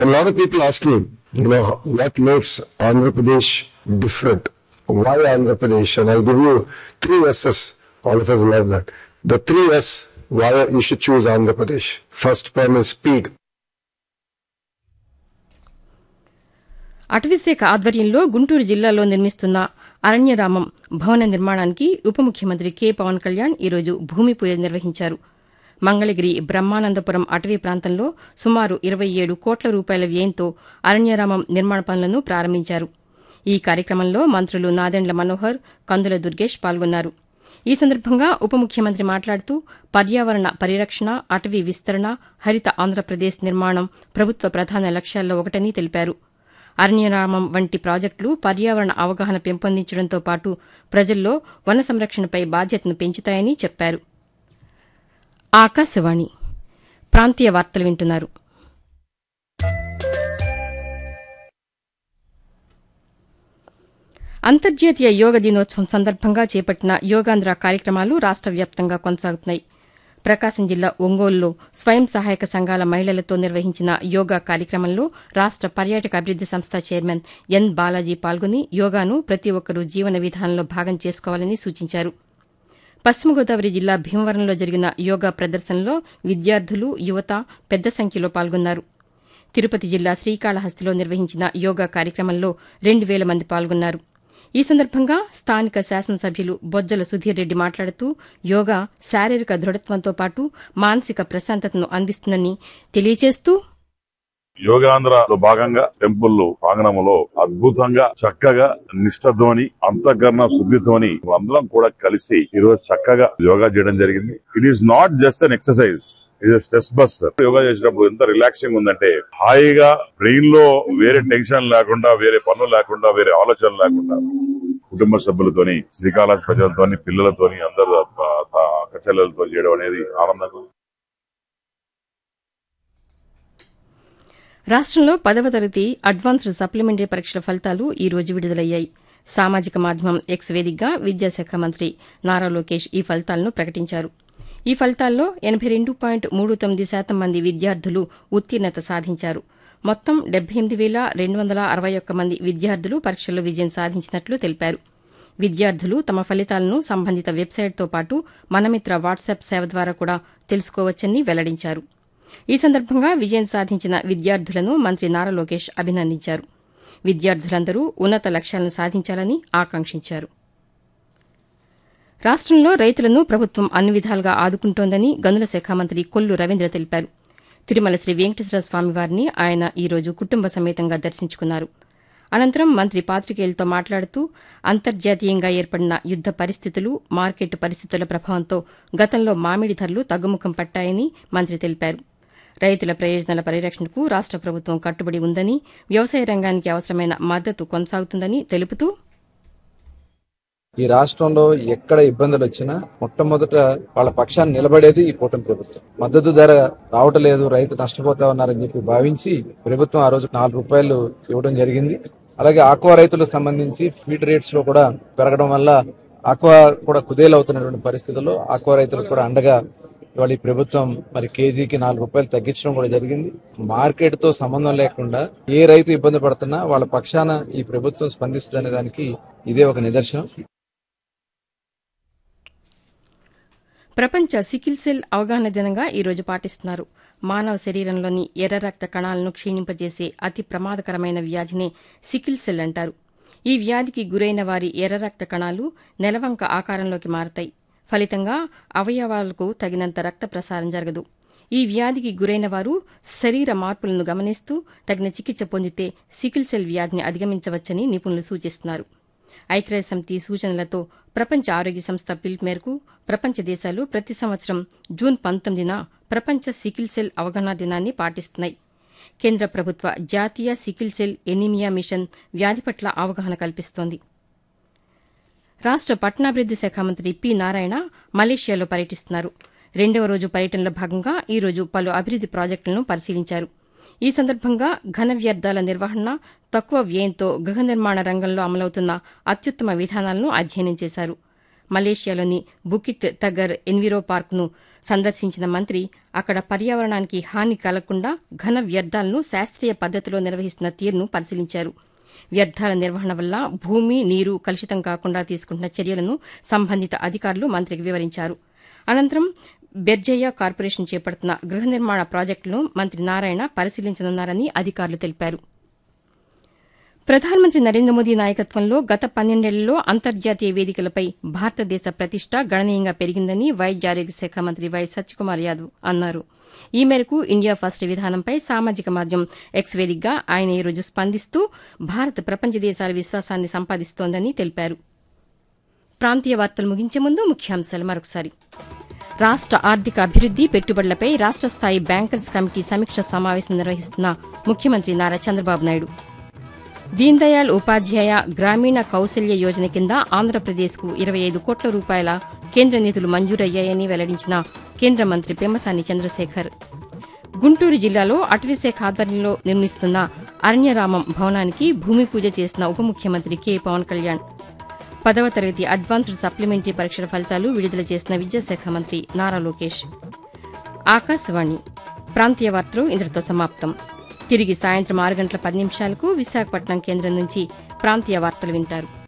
A lot of people ask me, you know, what makes Andhra Pradesh different? Why Andhra Pradesh? And I'll give you three S's. All of us love that. The three S why you should choose Andhra Pradesh. First one is speed. అటవీశాఖ ఆధ్వర్యంలో గుంటూరు జిల్లాలో నిర్మిస్తున్న అరణ్యరామం భవన నిర్మాణానికి ఉప ముఖ్యమంత్రి K Pawan Kalyan ఈరోజు భూమి పూజ నిర్వహించారు మంగళగిరి బ్రహ్మానందపురం అటవీ ప్రాంతంలో సుమారు ఇరవై ఏడు కోట్ల రూపాయల వ్యయంతో అరణ్యరామం నిర్మాణ పనులను ప్రారంభించారు ఈ కార్యక్రమంలో మంత్రులు నాదెండ్ల మనోహర్ కందుల దుర్గేష్ పాల్గొన్నారు ఈ సందర్భంగా ఉప ముఖ్యమంత్రి మాట్లాడుతూ పర్యావరణ పరిరక్షణ అటవీ విస్తరణ హరిత ఆంధ్రప్రదేశ్ నిర్మాణం ప్రభుత్వ ప్రధాన లక్ష్యాల్లో ఒకటని తెలిపారు అరణ్యరామం వంటి ప్రాజెక్టులు పర్యావరణ అవగాహన పెంపొందించడంతో పాటు ప్రజల్లో వన సంరక్షణపై బాధ్యతను పెంచుతాయని చెప్పారు ఆకాశవాణి ప్రాంతీయ వార్తలు వింటున్నారు అంతర్జాతీయ యోగ దినోత్సవం సందర్భంగా చేపట్టిన యోగాంధ్ర కార్యక్రమాలు రాష్ట వ్యాప్తంగా కొనసాగుతున్నాయి ప్రకాశం జిల్లా ఒంగోలులో స్వయం సహాయక సంఘాల మహిళలతో నిర్వహించిన యోగా కార్యక్రమంలో రాష్ట పర్యాటక అభివృద్ది సంస్థ చైర్మన్ ఎన్ బాలాజీ పాల్గొని యోగాను ప్రతి ఒక్కరూ జీవన విధానంలో భాగం చేసుకోవాలని సూచించారు పశ్చిమ గోదావరి జిల్లా భీమవరంలో జరిగిన యోగా ప్రదర్శనలో విద్యార్థులు యువత పెద్ద సంఖ్యలో పాల్గొన్నారు తిరుపతి జిల్లా శ్రీకాళహస్తిలో నిర్వహించిన యోగా కార్యక్రమంలో రెండు వేల మంది పాల్గొన్నారు ఈ సందర్భంగా స్థానిక శాసనసభ్యులు బొజ్జల సుధీర్ రెడ్డి మాట్లాడుతూ యోగా శారీరక దృఢత్వంతో పాటు మానసిక ప్రశాంతతను అందిస్తుందని తెలియజేస్తూ యోగాంధ్రలో భాగంగా టెంపుల్ ప్రాంగణంలో అద్భుతంగా చక్కగా నిష్ఠతోని అంతఃకరణ శుద్ధితోని అందరం కూడా కలిసి ఈ రోజు చక్కగా యోగా చేయడం జరిగింది it is not just an exercise ఇది స్ట్రెస్ బస్టర్ యోగా చేసినప్పుడు ఎంత రిలాక్సింగ్ ఉందంటే హాయిగా బ్రెయిన్ లో వేరే టెన్షన్ లేకుండా వేరే పనులు లేకుండా వేరే ఆలోచనలు లేకుండా కుటుంబ సభ్యులతోని శ్రీకాళహస్తి ప్రజలతోని పిల్లలతోని అందరూ అక్క చెల్లెలతో చేయడం అనేది ఆనందంగా రాష్ట్రంలో పదవ తరగతి అడ్వాన్స్డ్ సప్లిమెంటరీ పరీక్షల ఫలితాలు ఈ రోజు విడుదలయ్యాయి సామాజిక మాధ్యమం ఎక్స్ వేదికగా విద్యాశాఖ మంత్రి నారా లోకేష్ ఈ ఫలితాలను ప్రకటించారు ఈ ఫలితాల్లో ఎనబై రెండు పాయింట్ మూడు తొమ్మిది శాతం మంది విద్యార్థులు ఉత్తీర్ణత సాధించారు మొత్తం డెబ్బై ఎనిమిది వేల రెండు వందల అరవై ఒక్క మంది విద్యార్థులు పరీక్షల్లో విజయం సాధించినట్లు తెలిపారు విద్యార్థులు తమ ఫలితాలను సంబంధిత వెబ్సైట్తో పాటు మనమిత్ర వాట్సాప్ సేవ ద్వారా కూడా తెలుసుకోవచ్చని వెల్లడించారు ఈ సందర్భంగా విజయం సాధించిన విద్యార్థులను మంత్రి నారా లోకేష్ అభినందించారు విద్యార్థులందరూ ఉన్నత లక్ష్యాలను సాధించాలని ఆకాంక్షించారు రాష్ట్రంలో రైతులను ప్రభుత్వం అన్ని విధాలుగా ఆదుకుంటోందని గనుల శాఖ మంత్రి కొల్లు రవీంద్ర తెలిపారు తిరుమల శ్రీ వెంకటేశ్వర స్వామివారిని ఆయన ఈరోజు కుటుంబ సమేతంగా దర్శించుకున్నారు అనంతరం మంత్రి పాతికేయులతో మాట్లాడుతూ అంతర్జాతీయంగా ఏర్పడిన యుద్ద పరిస్థితులు మార్కెట్ పరిస్థితుల ప్రభావంతో గతంలో మామిడి ధరలు తగ్గుముఖం పట్టాయని మంత్రి తెలిపారు రైతుల ప్రయోజనాల పరిరక్షణకు రాష్ట ప్రభుత్వం కట్టుబడి ఉందని వ్యవసాయ రంగానికి అవసరమైన మద్దతు కొనసాగుతుందని తెలుపుతూ ఈ రాష్ట్రంలో ఎక్కడ ఇబ్బందులు వచ్చినా మొట్టమొదట వాళ్ళ పక్షాన్ని నిలబడేది ఈ కూటమి ప్రభుత్వం మద్దతు ధర రావటం లేదు రైతు నష్టపోతా ఉన్నారని చెప్పి భావించి ప్రభుత్వం ఆ రోజు నాలుగు రూపాయలు ఇవ్వడం జరిగింది అలాగే ఆక్వా రైతులకు సంబంధించి ఫీడ్ రేట్స్ లో కూడా పెరగడం వల్ల ఆక్వా కూడా కుదేలవుతున్నటువంటి పరిస్థితుల్లో ఆక్వా రైతులకు కూడా అండగా ఇవాళ ఈ ప్రభుత్వం మరి కేజీకి నాలుగు రూపాయలు తగ్గించడం కూడా జరిగింది మార్కెట్ తో సంబంధం లేకుండా ఏ రైతు ఇబ్బంది పడుతున్నా వాళ్ళ పక్షాన ఈ ప్రభుత్వం స్పందిస్తుందనే దానికి ఇదే ఒక నిదర్శనం ప్రపంచ సికిల్ సెల్ అవగాహన దినంగా ఈరోజు పాటిస్తున్నారు మానవ శరీరంలోని ఎర్ర రక్త కణాలను క్షీణింపజేసే అతి ప్రమాదకరమైన వ్యాధినే సికిల్ సెల్ అంటారు ఈ వ్యాధికి గురైన వారి ఎర్ర రక్త కణాలు నెలవంక ఆకారంలోకి మారతాయి ఫలితంగా అవయవాలకు తగినంత రక్త ప్రసారం జరగదు ఈ వ్యాధికి గురైన వారు శరీర మార్పులను గమనిస్తూ తగిన చికిత్స పొందితే సికిల్ సెల్ వ్యాధిని అధిగమించవచ్చని నిపుణులు సూచిస్తున్నారు ఐక్యరాజ్య సమితి సూచనలతో ప్రపంచ ఆరోగ్య సంస్థ పిలుపు మేరకు ప్రపంచ దేశాలు ప్రతి సంవత్సరం జూన్ పంతొమ్మిదిన ప్రపంచ సికిల్ సెల్ అవగాహన దినాన్ని పాటిస్తున్నాయి కేంద్ర ప్రభుత్వ జాతీయ సికిల్ సెల్ ఎనీమియా మిషన్ వ్యాధి పట్ల అవగాహన కల్పిస్తోంది రాష్ట పట్టణాభివృద్ది శాఖ మంత్రి పి నారాయణ మలేషియాలో పర్యటిస్తున్నారు రెండవ రోజు పర్యటనలో భాగంగా ఈ రోజు పలు అభివృద్ది ప్రాజెక్టులను పరిశీలించారు ఈ సందర్భంగా ఘన వ్యర్థాల నిర్వహణ తక్కువ వ్యయంతో గృహ నిర్మాణ రంగంలో అమలవుతున్న అత్యుత్తమ విధానాలను అధ్యయనం చేశారు మలేషియాలోని బుకిత్ తగర్ ఎన్విరో పార్కును సందర్శించిన మంత్రి అక్కడ పర్యావరణానికి హాని కలగకుండా ఘన వ్యర్థాలను శాస్త్రీయ పద్దతిలో నిర్వహిస్తున్న తీరును పరిశీలించారు వ్యర్థాల నిర్వహణ వల్ల భూమి నీరు కలుషితం కాకుండా తీసుకుంటున్న చర్యలను సంబంధిత అధికారులు మంత్రికి వివరించారు అనంతరం బెర్జయ్య కార్పొరేషన్ చేపడుతున్న గృహ నిర్మాణ ప్రాజెక్టులను మంత్రి నారాయణ పరిశీలించనున్నారని అధికారులు తెలిపారు ప్రధానమంత్రి నరేంద్ర మోదీ నాయకత్వంలో గత పన్నెండేళ్లలో అంతర్జాతీయ వేదికలపై భారతదేశ ప్రతిష్ట గణనీయంగా పెరిగిందని వైద్య ఆరోగ్య శాఖ మంత్రి వై సత్యకుమార్ యాదవ్ అన్నారు ఈ మేరకు ఇండియా ఫస్ట్ విధానంపై సామాజిక మాధ్యమం ఎక్స్ వేదికగా ఆయన ఈరోజు స్పందిస్తూ భారత్ ప్రపంచ దేశాల విశ్వాసాన్ని సంపాదిస్తోందని తెలిపారు ప్రాంతీయ వార్తలు ముగించే ముందు ముఖ్యాంశాలు మరొకసారి రాష్ట ఆర్థిక అభివృద్ది పెట్టుబడులపై రాష్ట స్థాయి బ్యాంకర్స్ కమిటీ సమీక్ష సమావేశం నిర్వహిస్తున్న ముఖ్యమంత్రి నారా చంద్రబాబు నాయుడు దీన్ దయాళ్ ఉపాధ్యాయ గ్రామీణ కౌశల్య యోజన కింద ఆంధ్రప్రదేశ్కు ఇరవై ఐదు కోట్ల రూపాయల కేంద్ర నిధులు మంజూరయ్యాయని వెల్లడించిన కేంద్ర మంత్రి పెమ్మసాని చంద్రశేఖర్ గుంటూరు జిల్లాలో అటవీశాఖ ఆధ్వర్యంలో నిర్మిస్తున్న అరణ్యరామం భవనానికి భూమి పూజ చేసిన ఉప ముఖ్యమంత్రి కె పవన్ కళ్యాణ్ పదవ తరగతి అడ్వాన్స్డ్ సప్లిమెంటరీ పరీక్షల ఫలితాలు విడుదల చేసిన విద్యాశాఖ మంత్రి నారా లోకేష్ ఆకాశవాణి ప్రాంతీయ వార్తలు ఇంతటితో సమాప్తం తిరిగి సాయంత్రం ఆరు గంటల పది నిమిషాలకు విశాఖపట్నం కేంద్రం నుంచి ప్రాంతీయ వార్తలు వింటారు